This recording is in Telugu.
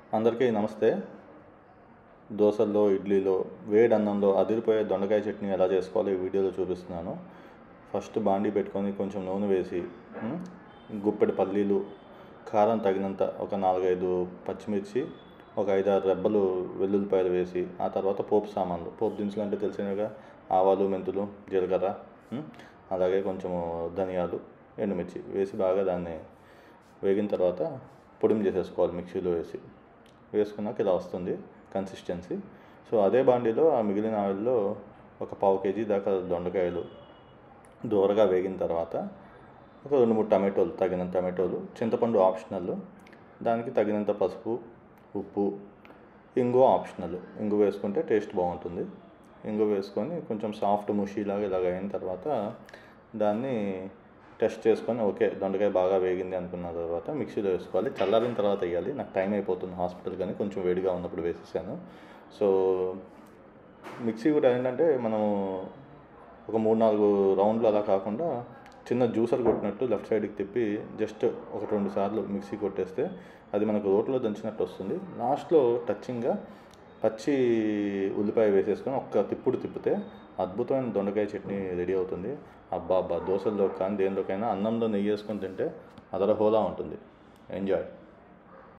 అందరికీ నమస్తే దోశల్లో ఇడ్లీలో వేడి అన్నంలో అదిరిపోయే దొండకాయ చట్నీ ఎలా చేసుకోవాలో ఈ వీడియోలో చూపిస్తున్నాను ఫస్ట్ బాండీ పెట్టుకొని కొంచెం నూనె వేసి ఉమ్, గుప్పెడు పల్లీలు కారం తగినంత ఒక నాలుగైదు పచ్చిమిర్చి ఒక ఐదారు రెబ్బలు వెల్లుల్లిపాయలు వేసి ఆ తర్వాత పోపు సామాన్లు పోపు దినుసులు అంటే తెలిసినవిగా ఆవాలు మెంతులు జీలకర్ర ఉమ్, అలాగే కొంచెము ధనియాలు ఎండుమిర్చి వేసి బాగా దాన్ని వేగిన తర్వాత పొడిని చేసేసుకోవాలి మిక్సీలో వేసి వేసుకున్నాక ఇలా వస్తుంది కన్సిస్టెన్సీ సో అదే బాండీలో ఆ మిగిలిన ఆయిల్లో ఒక పావు కేజీ దాకా దొండకాయలు దూరగా వేగిన తర్వాత ఒక రెండు మూడు టమాటోలు తగినంత టమాటోలు చింతపండు ఆప్షనల్ దానికి తగినంత పసుపు ఉప్పు ఇంగు ఆప్షనల్ ఇంగు వేసుకుంటే టేస్ట్ బాగుంటుంది ఇంగు వేసుకొని కొంచెం సాఫ్ట్ ముషీలాగా ఇలాగ అయిన తర్వాత దాన్ని టెస్ట్ చేసుకొని ఓకే దొండకాయ బాగా వేగింది అనుకున్న తర్వాత మిక్సీలో వేసుకోవాలి చల్లారిన తర్వాత వేయాలి నాకు టైం అయిపోతుంది హాస్పిటల్ కానీ కొంచెం వేడిగా ఉన్నప్పుడు వేసేసాను సో మిక్సీ కూడా ఏంటంటే మనము ఒక మూడు నాలుగు రౌండ్లు అలా కాకుండా చిన్న జ్యూసర్ కొట్టినట్టు లెఫ్ట్ సైడ్కి తిప్పి జస్ట్ ఒక రెండు సార్లు మిక్సీ కొట్టేస్తే అది మనకు రోట్లో దంచినట్టు వస్తుంది లాస్ట్లో టచ్చింగ్గా పచ్చి ఉల్లిపాయ వేసేసుకొని ఒక్క తిప్పుడు తిప్పితే అద్భుతమైన దొండకాయ చట్నీ రెడీ అవుతుంది అబ్బా అబ్బా దోశల్లో కానీ దేనిలోకైనా అన్నంలో నెయ్యి వేసుకొని తింటే అదర హోలా ఉంటుంది ఎంజాయ్